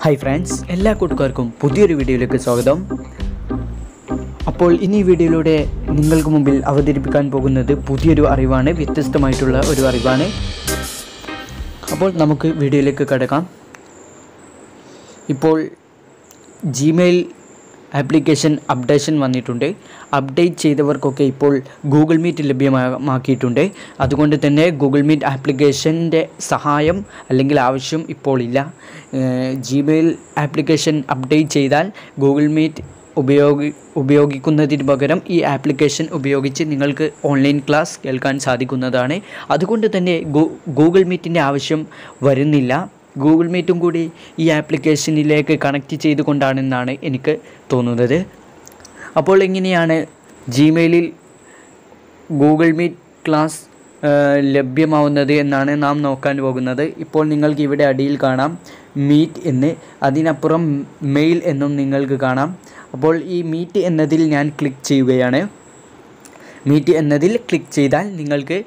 hi friends എല്ലാ കൂട്ടുകാർക്കും പുതിയൊരു വീഡിയോയിലേക്ക് സ്വാഗതം അപ്പോൾ ഇനി ഈ വീഡിയോയിലൂടെ നിങ്ങൾക്ക് മുമ്പിൽ അവതരിപ്പിക്കാൻ പോകുന്നത് പുതിയൊരു അറിവാണ് വ്യത്യസ്തമായിട്ടുള്ള ഒരു അറിവാണ് അപ്പോൾ നമുക്ക് വീഡിയോയിലേക്ക് കിടക്കാം ഇപ്പോൾ ജിമെയിൽ ആപ്ലിക്കേഷൻ അപ്ഡേഷൻ വന്നിട്ടുണ്ട് അപ്ഡേറ്റ് ചെയ്തവർക്കൊക്കെ ഇപ്പോൾ ഗൂഗിൾ മീറ്റ് ലഭ്യമാക്കിയിട്ടുണ്ട് അതുകൊണ്ട് തന്നെ ഗൂഗിൾ മീറ്റ് ആപ്ലിക്കേഷൻ്റെ സഹായം അല്ലെങ്കിൽ ആവശ്യം ഇപ്പോൾ ഇല്ല ജിമെയിൽ ആപ്ലിക്കേഷൻ അപ്ഡേറ്റ് ചെയ്താൽ ഗൂഗിൾ മീറ്റ് ഉപയോഗി ഉപയോഗിക്കുന്നതിന് പകരം ഈ ആപ്ലിക്കേഷൻ ഉപയോഗിച്ച് നിങ്ങൾക്ക് ഓൺലൈൻ ക്ലാസ് കേൾക്കാൻ സാധിക്കുന്നതാണ് അതുകൊണ്ട് തന്നെ ഗൂഗിൾ മീറ്റിൻ്റെ ആവശ്യം വരുന്നില്ല ഗൂഗിൾ മീറ്റും കൂടി ഈ ആപ്ലിക്കേഷനിലേക്ക് കണക്റ്റ് ചെയ്തുകൊണ്ടാണെന്നാണ് എനിക്ക് തോന്നുന്നത് അപ്പോൾ എങ്ങനെയാണ് ജിമെയിലിൽ ഗൂഗിൾ മീറ്റ് ക്ലാസ് ലഭ്യമാവുന്നത് എന്നാണ് നാം നോക്കാൻ പോകുന്നത് ഇപ്പോൾ നിങ്ങൾക്ക് ഇവിടെ അടിയിൽ കാണാം മീറ്റ് എന്ന് അതിനപ്പുറം മെയിൽ എന്നും നിങ്ങൾക്ക് കാണാം അപ്പോൾ ഈ മീറ്റ് എന്നതിൽ ഞാൻ ക്ലിക്ക് ചെയ്യുകയാണ് മീറ്റ് എന്നതിൽ ക്ലിക്ക് ചെയ്താൽ നിങ്ങൾക്ക്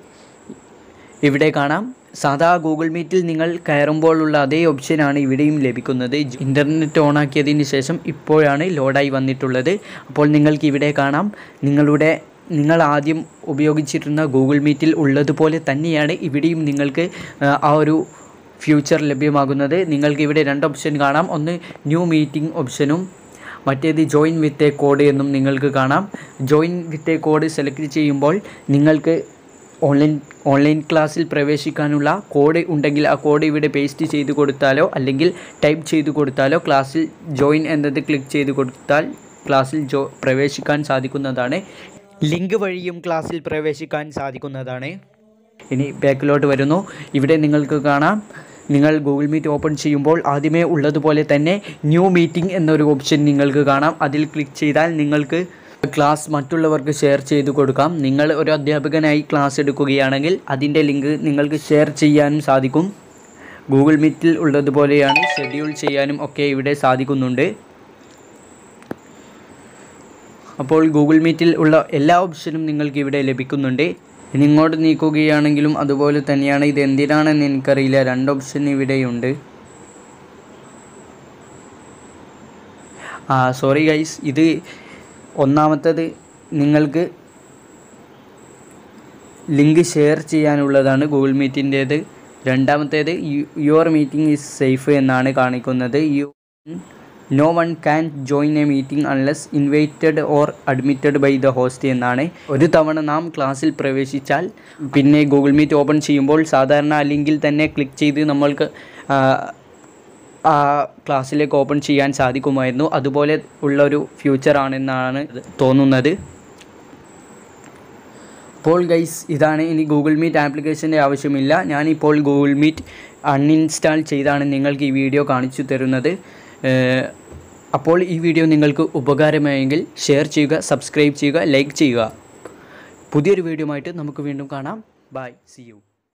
ഇവിടെ കാണാം സാധാ ഗൂഗിൾ മീറ്റിൽ നിങ്ങൾ കയറുമ്പോഴുള്ള അതേ ഓപ്ഷനാണ് ഇവിടെയും ലഭിക്കുന്നത് ഇൻ്റർനെറ്റ് ഓണാക്കിയതിന് ശേഷം ഇപ്പോഴാണ് ലോഡായി വന്നിട്ടുള്ളത് അപ്പോൾ നിങ്ങൾക്ക് ഇവിടെ കാണാം നിങ്ങളുടെ നിങ്ങൾ ആദ്യം ഉപയോഗിച്ചിരുന്ന ഗൂഗിൾ മീറ്റിൽ ഉള്ളതുപോലെ തന്നെയാണ് ഇവിടെയും നിങ്ങൾക്ക് ആ ഒരു ഫ്യൂച്ചർ ലഭ്യമാകുന്നത് നിങ്ങൾക്ക് ഇവിടെ രണ്ട് ഓപ്ഷൻ കാണാം ഒന്ന് ന്യൂ മീറ്റിംഗ് ഓപ്ഷനും മറ്റേത് ജോയിൻ വിത്ത് എ കോഡ് എന്നും നിങ്ങൾക്ക് കാണാം join with a code select ചെയ്യുമ്പോൾ നിങ്ങൾക്ക് ഓൺലൈൻ ഓൺലൈൻ ക്ലാസ്സിൽ പ്രവേശിക്കാനുള്ള കോഡ് ഉണ്ടെങ്കിൽ ആ കോഡ് ഇവിടെ പേസ്റ്റ് ചെയ്ത് കൊടുത്താലോ അല്ലെങ്കിൽ ടൈപ്പ് ചെയ്ത് കൊടുത്താലോ ക്ലാസ്സിൽ ജോയിൻ എന്നത് ക്ലിക്ക് ചെയ്ത് കൊടുത്താൽ ക്ലാസ്സിൽ ജോ പ്രവേശിക്കാൻ സാധിക്കുന്നതാണ് ലിങ്ക് വഴിയും ക്ലാസ്സിൽ പ്രവേശിക്കാൻ സാധിക്കുന്നതാണ് ഇനി ബാക്കിലോട്ട് വരുന്നു ഇവിടെ നിങ്ങൾക്ക് കാണാം നിങ്ങൾ ഗൂഗിൾ മീറ്റ് ഓപ്പൺ ചെയ്യുമ്പോൾ ആദ്യമേ ഉള്ളതുപോലെ തന്നെ ന്യൂ മീറ്റിംഗ് എന്നൊരു ഓപ്ഷൻ നിങ്ങൾക്ക് കാണാം അതിൽ ക്ലിക്ക് ചെയ്താൽ നിങ്ങൾക്ക് ക്ലാസ് മറ്റുള്ളവർക്ക് ഷെയർ ചെയ്ത് കൊടുക്കാം നിങ്ങൾ ഒരു അധ്യാപകനായി ക്ലാസ് എടുക്കുകയാണെങ്കിൽ അതിൻ്റെ ലിങ്ക് നിങ്ങൾക്ക് ഷെയർ ചെയ്യാനും സാധിക്കും ഗൂഗിൾ മീറ്റിൽ ഉള്ളതുപോലെയാണ് ഷെഡ്യൂൾ ചെയ്യാനും ഒക്കെ ഇവിടെ സാധിക്കുന്നുണ്ട് അപ്പോൾ ഗൂഗിൾ മീറ്റിൽ ഉള്ള എല്ലാ ഓപ്ഷനും നിങ്ങൾക്ക് ഇവിടെ ലഭിക്കുന്നുണ്ട് ഇനി ഇങ്ങോട്ട് നീക്കുകയാണെങ്കിലും അതുപോലെ തന്നെയാണ് ഇത് എന്തിനാണെന്ന് എനിക്കറിയില്ല രണ്ട് ഓപ്ഷൻ ഇവിടെയുണ്ട് ആ സോറി ഗൈസ് ഇത് ഒന്നാമത്തത് നിങ്ങൾക്ക് ലിങ്ക് ഷെയർ ചെയ്യാനുള്ളതാണ് ഗൂഗിൾ മീറ്റിൻ്റേത് രണ്ടാമത്തേത് യുവർ മീറ്റിംഗ് ഈസ് സേഫ് എന്നാണ് കാണിക്കുന്നത് you know one can join a meeting unless invited or admitted by the host എന്നാണ് ഒരു തവണ നാം ക്ലാസ്സിൽ പ്രവേശിച്ചാൽ പിന്നെ ഗൂഗിൾ മീറ്റ് ഓപ്പൺ ചെയ്യുമ്പോൾ സാധാരണ ആ ലിങ്കിൽ തന്നെ ക്ലിക്ക് ചെയ്ത് നമ്മൾക്ക് ആ ക്ലാസ്സിലേക്ക് ഓപ്പൺ ചെയ്യാൻ സാധിക്കുമായിരുന്നു അതുപോലെ ഉള്ളൊരു ഫ്യൂച്ചറാണെന്നാണ് തോന്നുന്നത് അപ്പോൾ ഗൈസ് ഇതാണ് ഇനി ഗൂഗിൾ മീറ്റ് ആപ്ലിക്കേഷൻ്റെ ആവശ്യമില്ല ഞാനിപ്പോൾ ഗൂഗിൾ മീറ്റ് അൺഇൻസ്റ്റാൾ ചെയ്താണ് നിങ്ങൾക്ക് ഈ വീഡിയോ കാണിച്ചു തരുന്നത് അപ്പോൾ ഈ വീഡിയോ നിങ്ങൾക്ക് ഉപകാരമായെങ്കിൽ ഷെയർ ചെയ്യുക സബ്സ്ക്രൈബ് ചെയ്യുക ലൈക്ക് ചെയ്യുക പുതിയൊരു വീഡിയോ ആയിട്ട് നമുക്ക് വീണ്ടും കാണാം ബൈ സി യു